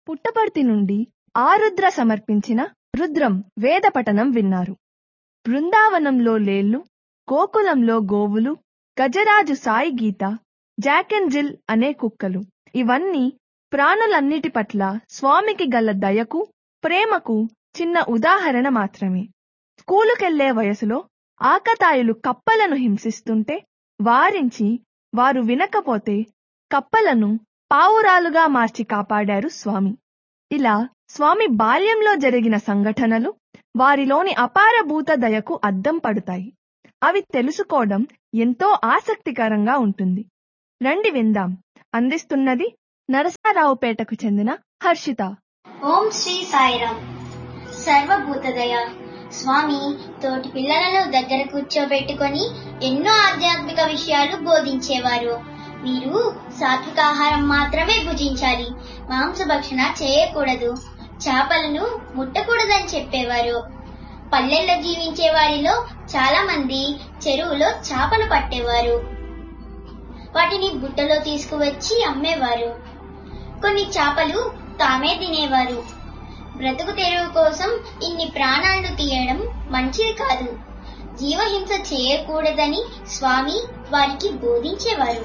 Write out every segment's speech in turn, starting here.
పుట్టపర్తి నుండి ఆరుద్ర సమర్పించిన రుద్రం వేద పఠనం విన్నారు బృందావనంలో లేళ్లు గోకులంలో గోవులు గజరాజు సాయి గీత జాక్ అండ్ జిల్ అనే కుక్కలు ఇవన్నీ ప్రాణులన్నిటి పట్ల స్వామికి గల దయకు ప్రేమకు చిన్న ఉదాహరణ మాత్రమే స్కూలుకెళ్లే వయసులో ఆకతాయిలు కప్పలను హింసిస్తుంటే వారించి వారు వినకపోతే కప్పలను పావురాలుగా మార్చి కాపాడారు స్వామి ఇలా స్వామి బాల్యంలో జరిగిన సంఘటనలు వారిలోని అపారభూత దయకు అద్దం పడుతాయి అవి తెలుసుకోవడం ఎంతో ఆసక్తికరంగా ఉంటుంది రండి విందాం అందిస్తున్నది నరసారావుపేటకు చెందిన హర్షిత ఓం శ్రీ సాయిరామ్ సర్వభూతదయ స్వామి తోటి పిల్లలను దగ్గర కూర్చోబెట్టుకొని ఎన్నో ఆధ్యాత్మిక విషయాలు బోధించేవారు మీరు సాత్విక ఆహారం మాత్రమే భుజించాలి మాంసభక్షణ చేయకూడదు చేపలను ముట్టకూడదని చెప్పేవారు పల్లెల్లో జీవించే వారిలో చాలా మంది చెరువులో చేపలు పట్టేవారు వాటిని బుట్టలో తీసుకువచ్చి అమ్మేవారు కొన్ని చేపలు తామే తినేవారు బ్రతుకు తెరువు కోసం ఇన్ని ప్రాణాలను తీయడం మంచిది కాదు జీవహింస చేయకూడదని స్వామి వారికి బోధించేవారు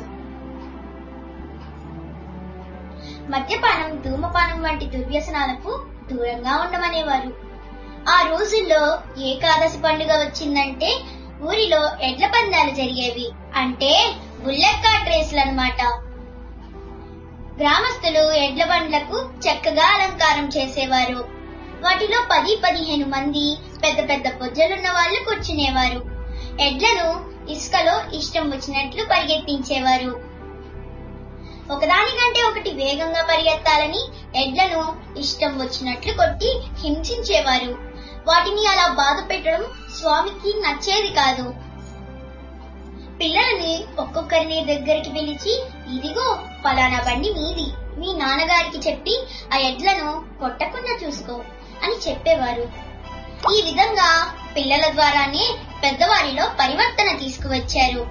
మద్యపానం ధూమపానం వంటి దుర్వ్యసనాలకు దూరంగా ఉండమనేవారు ఆ రోజుల్లో ఏకాదశి పండుగ వచ్చిందంటే ఊరిలో ఎడ్ల పందాలు జరిగేవి అంటే బుల్లెట్ కార్ట్ రేసులు అన్నమాట గ్రామస్తులు ఎడ్ల బండ్లకు చక్కగా అలంకారం చేసేవారు వాటిలో పది పదిహేను మంది పెద్ద పెద్ద పొజ్జలున్న వాళ్ళు కూర్చునేవారు ఎడ్లను ఇసుకలో ఇష్టం వచ్చినట్లు పరిగెత్తించేవారు ఒకదానికంటే ఒకటి వేగంగా పరిగెత్తాలని ఎడ్లను ఇష్టం వచ్చినట్లు కొట్టి హింసించేవారు వాటిని అలా బాధ పెట్టడం స్వామికి నచ్చేది కాదు పిల్లలని ఒక్కొక్కరిని దగ్గరికి పిలిచి ఇదిగో పలానా బండి నీది మీ నాన్నగారికి చెప్పి ఆ ఎడ్లను కొట్టకుండా చూసుకో అని చెప్పేవారు ఈ విధంగా పిల్లల ద్వారానే పెద్దవారిలో పరివర్తన తీసుకువచ్చారు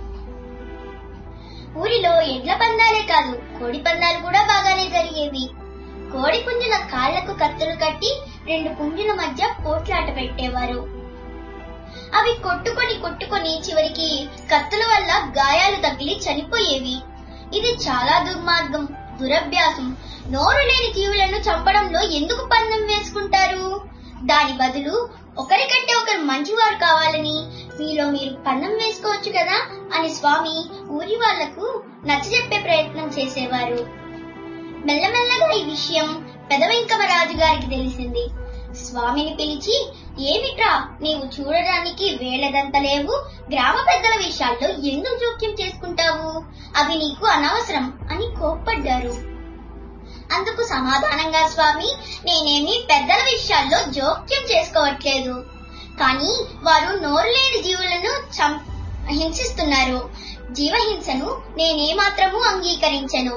ఊరిలో ఎడ్ల పందాలే కాదు కోడి పందాలు కూడా బాగానే జరిగేవి కోడి పుంజుల కాళ్లకు కత్తులు కట్టి రెండు పుంజుల మధ్య పోట్లాట పెట్టేవారు అవి కొట్టుకొని కొట్టుకొని చివరికి కత్తుల వల్ల గాయాలు తగిలి చనిపోయేవి ఇది చాలా దుర్మార్గం దురభ్యాసం నోరు లేని జీవులను చంపడంలో ఎందుకు పందెం వేసుకుంటారు దాని బదులు ఒకరికంటే ఒకరు మంచివారు కావాలని మీలో మీరు పందెం వేసుకోవచ్చు కదా అని స్వామి ఊరి వాళ్లకు నచ్చజెప్పే ప్రయత్నం చేసేవారు మెల్లమెల్లగా ఈ విషయం పెదవెంకమరాజు గారికి తెలిసింది స్వామిని పిలిచి ఏమిట్రా నీవు చూడడానికి వేలదంత లేవు గ్రామ పెద్దల విషయాల్లో ఎందుకు జోక్యం చేసుకుంటావు అవి నీకు అనవసరం అని కోప్పడ్డారు అందుకు సమాధానంగా స్వామి నేనేమి పెద్దల విషయాల్లో జోక్యం చేసుకోవట్లేదు కానీ వారు నోరు లేని జీవులను చం హింసిస్తున్నారు జీవహింసను నేనేమాత్రము అంగీకరించను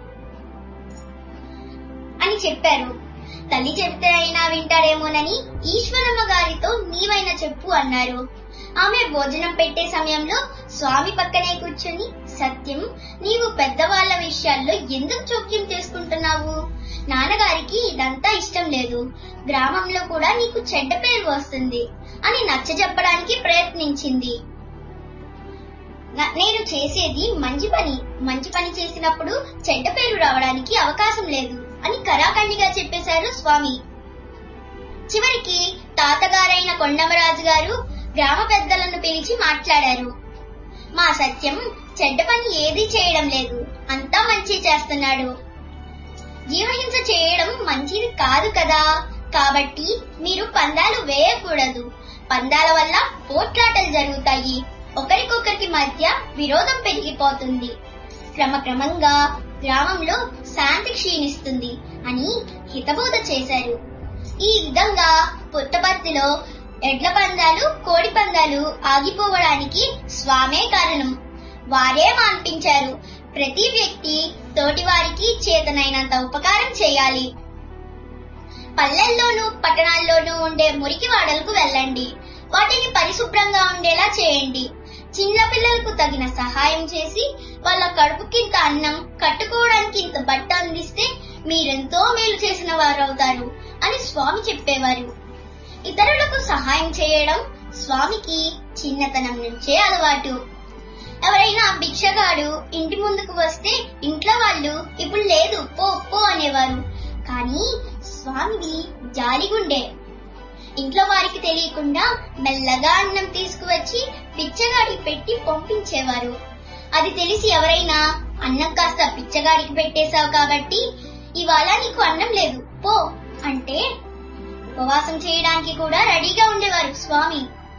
అని చెప్పారు తల్లి చెబితే అయినా వింటాడేమోనని ఈశ్వరమ్మ గారితో నీవైనా చెప్పు అన్నారు ఆమె భోజనం పెట్టే సమయంలో స్వామి పక్కనే కూర్చొని సత్యం నీవు పెద్దవాళ్ల విషయాల్లో ఎందుకు జోక్యం చేసుకుంటున్నావు నాన్నగారికి ఇదంతా ఇష్టం లేదు గ్రామంలో కూడా నీకు చెడ్డ పేరు వస్తుంది అని నచ్చజెప్పడానికి ప్రయత్నించింది న- నేను చేసేది మంచి పని మంచి పని చేసినప్పుడు చెడ్డ పేరు రావడానికి అవకాశం లేదు అని కరాఖండిగా చెప్పేశారు స్వామి చివరికి తాతగారైన కొండమరాజు గారు గ్రామ పెద్దలను పిలిచి మాట్లాడారు మా సత్యం చెడ్డ పని ఏదీ చేయడం లేదు అంతా మంచి చేస్తున్నాడు జీవహింస చేయడం మంచిది కాదు కదా కాబట్టి మీరు పందాలు వేయకూడదు పందాల వల్ల పోట్లాటలు జరుగుతాయి ఒకరికొకరికి మధ్య విరోధం పెరిగిపోతుంది క్రమక్రమంగా గ్రామంలో శాంతి క్షీణిస్తుంది అని హితబోధ చేశారు ఈ విధంగా పుట్టపర్తిలో ఎడ్ల పందాలు కోడి పందాలు ఆగిపోవడానికి స్వామే కారణం వారే మాన్పించారు ప్రతి వ్యక్తి తోటివారికి చేతనైనంత ఉపకారం చేయాలి పల్లెల్లోనూ పట్టణాల్లోనూ ఉండే మురికి వాడలకు వెళ్ళండి వాటిని పరిశుభ్రంగా ఉండేలా చేయండి చిన్న పిల్లలకు తగిన సహాయం చేసి వాళ్ళ కడుపుకింత అన్నం కట్టుకోవడానికి ఇంత బట్ట అందిస్తే మీరెంతో మేలు చేసిన వారవుతారు అని స్వామి చెప్పేవారు ఇతరులకు సహాయం చేయడం స్వామికి చిన్నతనం నుంచే అలవాటు ఎవరైనా భిక్షగాడు ఇంటి ముందుకు వస్తే ఇంట్లో వాళ్ళు ఇప్పుడు లేదు పో పో అనేవారు కానీ స్వామిది జాలిగుండే ఇంట్లో వారికి తెలియకుండా మెల్లగా అన్నం తీసుకువచ్చి పిచ్చగాడికి పెట్టి పంపించేవారు అది తెలిసి ఎవరైనా అన్నం కాస్త పిచ్చగాడికి పెట్టేశావు కాబట్టి ఇవాళ నీకు అన్నం లేదు పో అంటే ఉపవాసం చేయడానికి కూడా రెడీగా ఉండేవారు స్వామి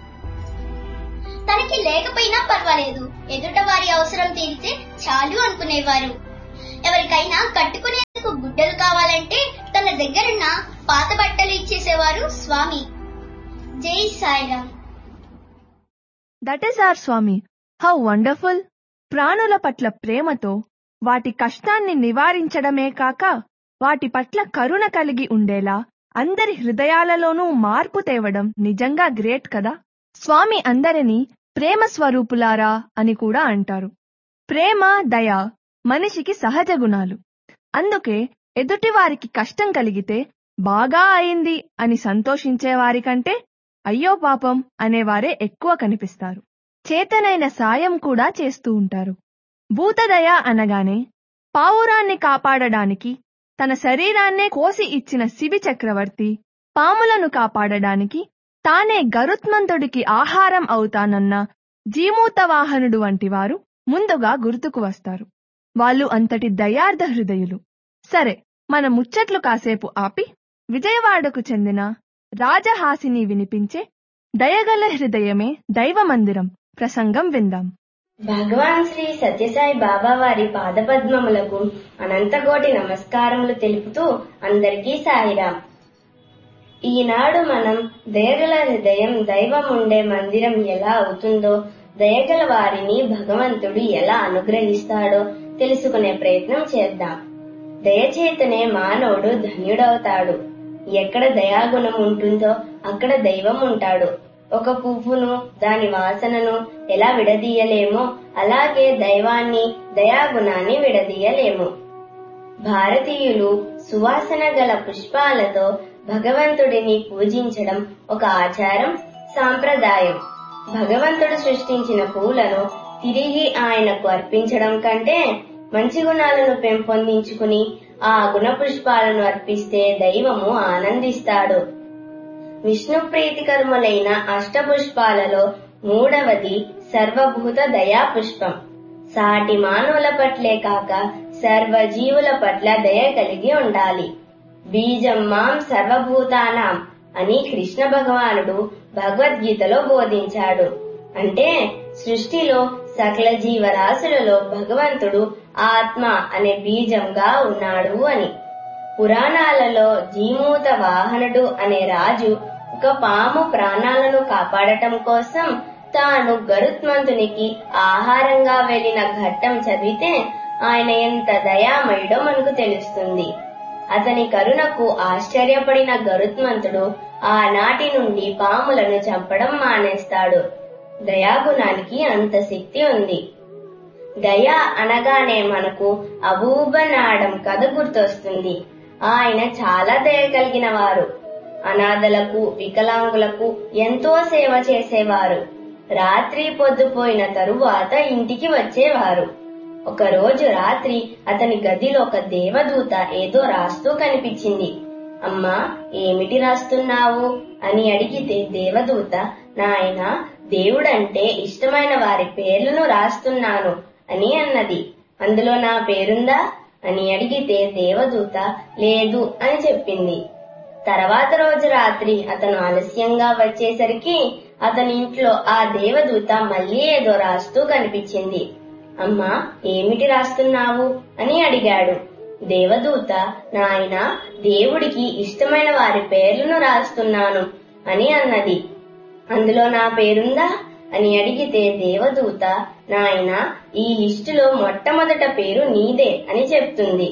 తనకి లేకపోయినా పర్వాలేదు ఎదుట వారి అవసరం తీరితే చాలు అనుకునేవారు ఎవరికైనా కట్టుకునేందుకు గుడ్డలు కావాలంటే తన దగ్గరున్న పాత బట్టలు ఇచ్చేసేవారు స్వామి జై Sairam that is our Swami how wonderful ప్రాణుల పట్ల ప్రేమతో వాటి కష్టాన్ని నివారించడమే కాక వాటి పట్ల కరుణ కలిగి ఉండేలా అందరి హృదయాలలోనూ మార్పు తేవడం నిజంగా గ్రేట్ కదా స్వామి అందరినీ ప్రేమ స్వరూపులారా అని కూడా అంటారు ప్రేమ దయ మనిషికి సహజ గుణాలు అందుకే ఎదుటివారికి కష్టం కలిగితే బాగా అయింది అని సంతోషించే వారికంటే అయ్యో పాపం అనేవారే ఎక్కువ కనిపిస్తారు చేతనైన సాయం కూడా చేస్తూ ఉంటారు భూతదయ అనగానే పావురాన్ని కాపాడడానికి తన శరీరాన్నే కోసి ఇచ్చిన శివి చక్రవర్తి పాములను కాపాడడానికి తానే గరుత్మంతుడికి ఆహారం అవుతానన్న జీమూతవాహనుడు వంటి వారు ముందుగా గుర్తుకు వస్తారు వాళ్ళు అంతటి దయార్థ హృదయులు సరే మన ముచ్చట్లు కాసేపు ఆపి విజయవాడకు చెందిన రాజహాసిని వినిపించే దయగల హృదయమే దైవ మందిరం ప్రసంగం విందాం భగవాన్ శ్రీ సత్యసాయి బాబా వారి పాదపద్మములకు అనంతకోటి నమస్కారములు తెలుపుతూ అందరికీ సాయిరాం ఈనాడు మనం దయగల హృదయం దైవం ఉండే మందిరం ఎలా అవుతుందో దయగల వారిని భగవంతుడు ఎలా అనుగ్రహిస్తాడో తెలుసుకునే ప్రయత్నం చేద్దాం దయచేతనే మానవుడు ధన్యుడవుతాడు ఎక్కడ దయాగుణం ఉంటుందో అక్కడ దైవం ఉంటాడు ఒక పువ్వును దాని వాసనను ఎలా విడదీయలేమో అలాగే దైవాన్ని దయాగుణాన్ని విడదీయలేము భారతీయులు సువాసన గల పుష్పాలతో భగవంతుడిని పూజించడం ఒక ఆచారం సాంప్రదాయం భగవంతుడు సృష్టించిన పూలను తిరిగి ఆయనకు అర్పించడం కంటే మంచి గుణాలను పెంపొందించుకుని ఆ గుణ పుష్పాలను అర్పిస్తే దైవము ఆనందిస్తాడు విష్ణు ప్రీతికరములైన అష్టపుష్పాలలో మూడవది సర్వభూత దయా పుష్పం సాటి మానవుల పట్లే కాక సర్వజీవుల పట్ల దయ కలిగి ఉండాలి బీజం మాం సర్వభూతానాం అని కృష్ణ భగవానుడు భగవద్గీతలో బోధించాడు అంటే సృష్టిలో సకల జీవరాశులలో భగవంతుడు ఆత్మ అనే బీజంగా ఉన్నాడు అని పురాణాలలో జీమూత వాహనుడు అనే రాజు ఒక పాము ప్రాణాలను కాపాడటం కోసం తాను గరుత్మంతునికి ఆహారంగా వెళ్లిన ఘట్టం చదివితే ఆయన ఎంత దయామయుడో మనకు తెలుస్తుంది అతని కరుణకు ఆశ్చర్యపడిన గరుత్మంతుడు ఆనాటి నుండి పాములను చంపడం మానేస్తాడు దయాగుణానికి అంత శక్తి ఉంది దయ అనగానే మనకు అబూబనాడం కథ గుర్తొస్తుంది ఆయన చాలా దయ కలిగిన వారు అనాథలకు వికలాంగులకు ఎంతో సేవ చేసేవారు రాత్రి పొద్దుపోయిన తరువాత ఇంటికి వచ్చేవారు ఒక రోజు రాత్రి అతని గదిలో ఒక దేవదూత ఏదో రాస్తూ కనిపించింది అమ్మా ఏమిటి రాస్తున్నావు అని అడిగితే దేవదూత నాయన దేవుడంటే ఇష్టమైన వారి పేర్లను రాస్తున్నాను అని అన్నది అందులో నా పేరుందా అని అడిగితే దేవదూత లేదు అని చెప్పింది తర్వాత రోజు రాత్రి అతను ఆలస్యంగా వచ్చేసరికి అతని ఇంట్లో ఆ దేవదూత మళ్ళీ ఏదో రాస్తూ కనిపించింది అమ్మా ఏమిటి రాస్తున్నావు అని అడిగాడు దేవదూత నాయన దేవుడికి ఇష్టమైన వారి పేర్లను రాస్తున్నాను అని అన్నది అందులో నా పేరుందా అని అడిగితే దేవదూత నాయన ఈ లిస్టులో మొట్టమొదట పేరు నీదే అని చెప్తుంది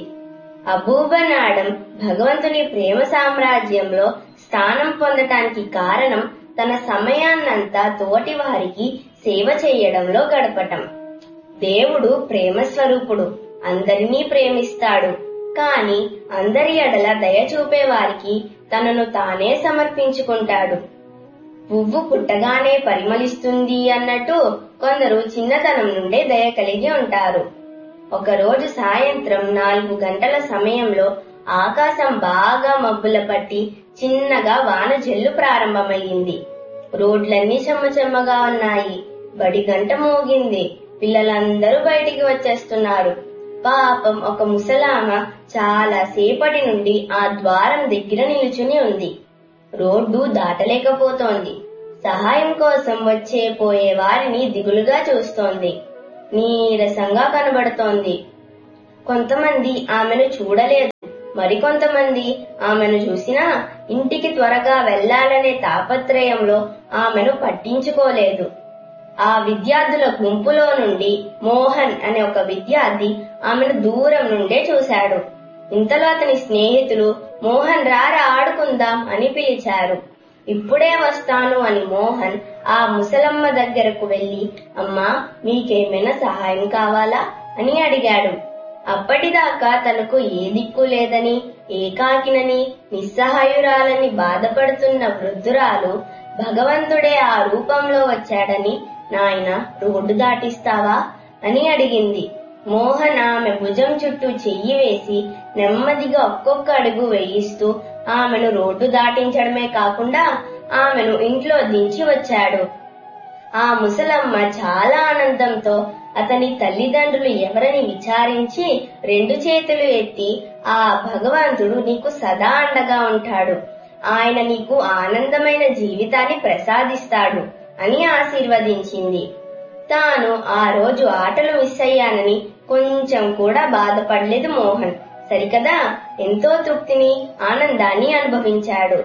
అబూబనాడం భగవంతుని ప్రేమ సామ్రాజ్యంలో స్థానం పొందటానికి కారణం తన సమయాన్నంతా తోటి వారికి సేవ చేయడంలో గడపటం దేవుడు ప్రేమ స్వరూపుడు అందరినీ ప్రేమిస్తాడు కాని అందరి ఎడల దయ చూపే వారికి తనను తానే సమర్పించుకుంటాడు పువ్వు పుట్టగానే పరిమళిస్తుంది అన్నట్టు కొందరు చిన్నతనం నుండే దయ కలిగి ఉంటారు ఒకరోజు సాయంత్రం నాలుగు గంటల సమయంలో ఆకాశం బాగా మబ్బుల పట్టి చిన్నగా వాన జల్లు ప్రారంభమయ్యింది రోడ్లన్నీ చెమ్మచెమ్మగా ఉన్నాయి బడి గంట మోగింది పిల్లలందరూ బయటికి వచ్చేస్తున్నారు పాపం ఒక ముసలామ చాలా సేపటి నుండి ఆ ద్వారం దగ్గర నిలుచుని ఉంది రోడ్డు దాటలేకపోతోంది సహాయం కోసం వచ్చే పోయే వారిని దిగులుగా చూస్తోంది నీరసంగా కనబడుతోంది కొంతమంది ఆమెను చూడలేదు మరికొంతమంది ఆమెను చూసినా ఇంటికి త్వరగా వెళ్లాలనే తాపత్రయంలో ఆమెను పట్టించుకోలేదు ఆ విద్యార్థుల గుంపులో నుండి మోహన్ అనే ఒక విద్యార్థి ఆమెను దూరం నుండే చూశాడు ఇంతలో అతని స్నేహితులు మోహన్ రారా ఆడుకుందాం అని పిలిచారు ఇప్పుడే వస్తాను అని మోహన్ ఆ ముసలమ్మ దగ్గరకు వెళ్లి అమ్మా మీకేమైనా సహాయం కావాలా అని అడిగాడు అప్పటిదాకా తనకు ఏ దిక్కు లేదని ఏకాకినని నిస్సహాయురాలని బాధపడుతున్న వృద్ధురాలు భగవంతుడే ఆ రూపంలో వచ్చాడని నాయన రోడ్డు దాటిస్తావా అని అడిగింది మోహన్ ఆమె భుజం చుట్టూ చెయ్యి వేసి నెమ్మదిగా ఒక్కొక్క అడుగు వేయిస్తూ ఆమెను రోడ్డు దాటించడమే కాకుండా ఆమెను ఇంట్లో దించి వచ్చాడు ఆ ముసలమ్మ చాలా ఆనందంతో అతని తల్లిదండ్రులు ఎవరని విచారించి రెండు చేతులు ఎత్తి ఆ భగవంతుడు నీకు సదా అండగా ఉంటాడు ఆయన నీకు ఆనందమైన జీవితాన్ని ప్రసాదిస్తాడు అని ఆశీర్వదించింది తాను ఆ రోజు ఆటలు మిస్ అయ్యానని కొంచెం కూడా బాధపడలేదు మోహన్ సరికదా ఎంతో తృప్తిని ఆనందాన్ని అనుభవించాడు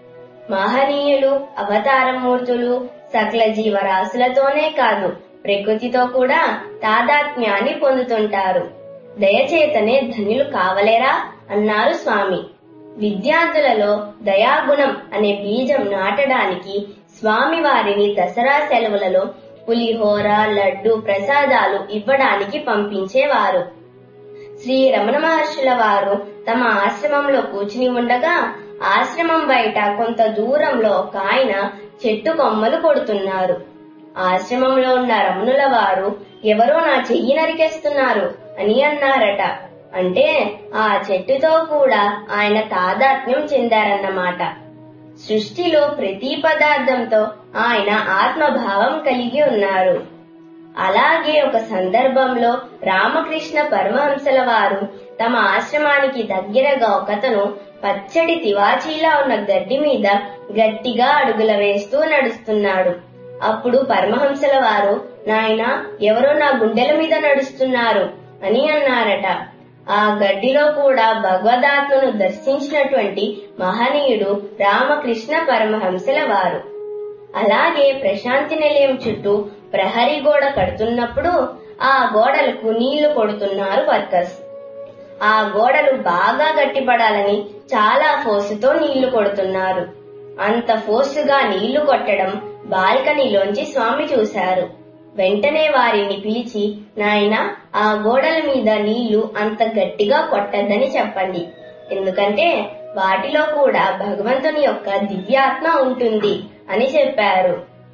మహనీయులు అవతారమూర్తులు సకల జీవరాశులతోనే కాదు ప్రకృతితో కూడా తాదాత్మ్యాన్ని పొందుతుంటారు దయచేతనే ధన్యులు కావలేరా అన్నారు స్వామి విద్యార్థులలో దయాగుణం అనే బీజం నాటడానికి స్వామి వారిని దసరా సెలవులలో పులిహోర లడ్డు ప్రసాదాలు ఇవ్వడానికి పంపించేవారు శ్రీ రమణ మహర్షుల వారు తమ ఆశ్రమంలో కూర్చుని ఉండగా ఆశ్రమం బయట కొంత దూరంలో ఒక ఆయన చెట్టు కొమ్మలు కొడుతున్నారు ఆశ్రమంలో ఉన్న రమణుల వారు ఎవరో నా చెయ్యి నరికేస్తున్నారు అని అన్నారట అంటే ఆ చెట్టుతో కూడా ఆయన తాదాత్మ్యం చెందారన్నమాట సృష్టిలో ప్రతి పదార్థంతో ఆయన ఆత్మభావం కలిగి ఉన్నారు అలాగే ఒక సందర్భంలో రామకృష్ణ పరమహంసల వారు తమ ఆశ్రమానికి దగ్గరగా ఒకతను పచ్చడి తివాచీలా ఉన్న గడ్డి మీద గట్టిగా అడుగుల వేస్తూ నడుస్తున్నాడు అప్పుడు పరమహంసల వారు నాయన ఎవరో నా గుండెల మీద నడుస్తున్నారు అని అన్నారట ఆ గడ్డిలో కూడా భగవదాత్మను దర్శించినటువంటి మహనీయుడు రామకృష్ణ పరమహంసల వారు అలాగే ప్రశాంతి నిలయం చుట్టూ ప్రహరీ గోడ కడుతున్నప్పుడు ఆ గోడలకు నీళ్లు కొడుతున్నారు వర్కర్స్ ఆ గోడలు బాగా గట్టిపడాలని చాలా ఫోర్సుతో నీళ్లు కొడుతున్నారు అంత ఫోర్సుగా నీళ్లు కొట్టడం బాల్కనీలోంచి స్వామి చూశారు వెంటనే వారిని పిలిచి నాయన ఆ గోడల మీద నీళ్లు అంత గట్టిగా కొట్టద్దని చెప్పండి ఎందుకంటే వాటిలో కూడా భగవంతుని యొక్క దివ్యాత్మ ఉంటుంది అని చెప్పారు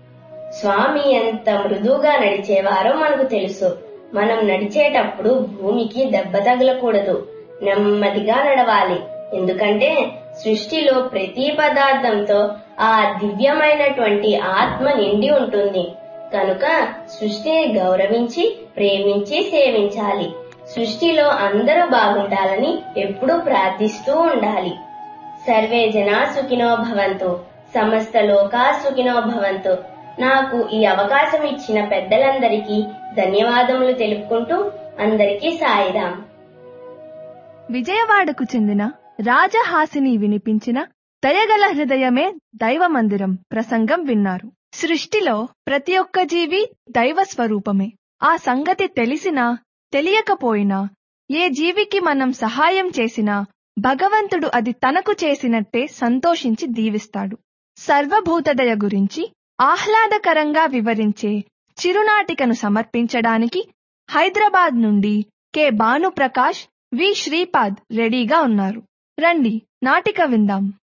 స్వామి ఎంత మృదువుగా నడిచేవారో మనకు తెలుసు మనం నడిచేటప్పుడు భూమికి దెబ్బ తగలకూడదు నెమ్మదిగా నడవాలి ఎందుకంటే సృష్టిలో ప్రతి పదార్థంతో ఆ దివ్యమైనటువంటి ఆత్మ నిండి ఉంటుంది కనుక సృష్టిని గౌరవించి ప్రేమించి సేవించాలి సృష్టిలో అందరూ బాగుండాలని ఎప్పుడూ ప్రార్థిస్తూ ఉండాలి సర్వే జనా సుఖినో భవంతు సమస్త లోకా సుఖినో భవంతు నాకు ఈ అవకాశం ఇచ్చిన పెద్దలందరికీ ధన్యవాదములు తెలుపుకుంటూ అందరికీ సాయిరాం విజయవాడకు చెందిన రాజహాసిని వినిపించిన దయగల హృదయమే దైవ మందిరం ప్రసంగం విన్నారు సృష్టిలో ప్రతి ఒక్క జీవి దైవ స్వరూపమే ఆ సంగతి తెలిసినా తెలియకపోయినా ఏ జీవికి మనం సహాయం చేసినా భగవంతుడు అది తనకు చేసినట్టే సంతోషించి దీవిస్తాడు సర్వభూతదయ గురించి ఆహ్లాదకరంగా వివరించే చిరునాటికను సమర్పించడానికి హైదరాబాద్ నుండి కె భానుప్రకాష్ వి శ్రీపాద్ రెడీగా ఉన్నారు రండి నాటిక విందాం